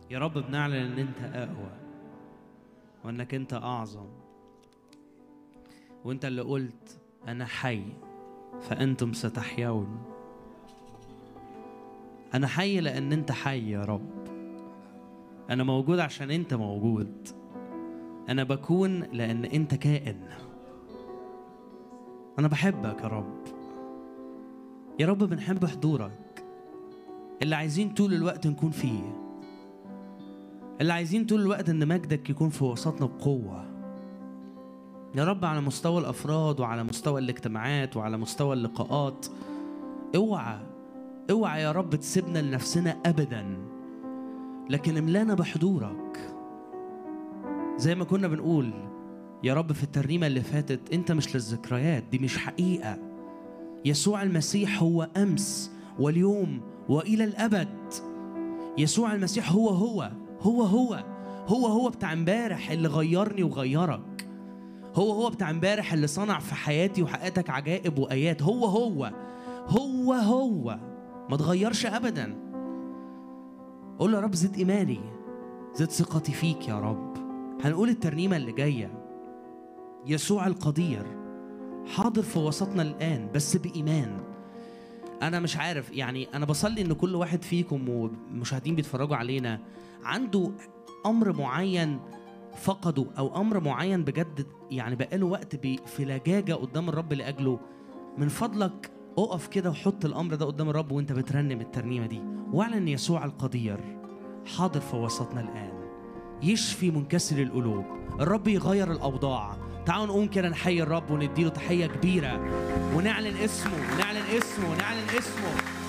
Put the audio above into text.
يا رب بنعلن ان انت اقوى وانك انت اعظم وانت اللي قلت انا حي فانتم ستحيون انا حي لان انت حي يا رب انا موجود عشان انت موجود انا بكون لان انت كائن انا بحبك يا رب يا رب بنحب حضورك اللي عايزين طول الوقت نكون فيه اللي عايزين طول الوقت ان مجدك يكون في وسطنا بقوه يا رب على مستوى الافراد وعلى مستوى الاجتماعات وعلى مستوى اللقاءات اوعى اوعى يا رب تسيبنا لنفسنا ابدا لكن املانا بحضورك زي ما كنا بنقول يا رب في الترنيمه اللي فاتت انت مش للذكريات دي مش حقيقه يسوع المسيح هو امس واليوم والى الابد يسوع المسيح هو هو هو هو هو هو بتاع امبارح اللي غيرني وغيرك هو هو بتاع امبارح اللي صنع في حياتي وحياتك عجائب وايات هو هو هو هو ما تغيرش ابدا قول له يا رب زد ايماني زد ثقتي فيك يا رب هنقول الترنيمه اللي جايه يسوع القدير حاضر في وسطنا الان بس بايمان انا مش عارف يعني انا بصلي ان كل واحد فيكم ومشاهدين بيتفرجوا علينا عنده امر معين فقده او امر معين بجد يعني بقاله وقت بي في لجاجه قدام الرب لاجله من فضلك اقف كده وحط الامر ده قدام الرب وانت بترنم الترنيمه دي واعلن يسوع القدير حاضر في وسطنا الان يشفي منكسر القلوب الرب يغير الاوضاع تعالوا نقوم كده نحيي الرب ونديله تحيه كبيره ونعلن اسمه ونعلن اسمه ونعلن اسمه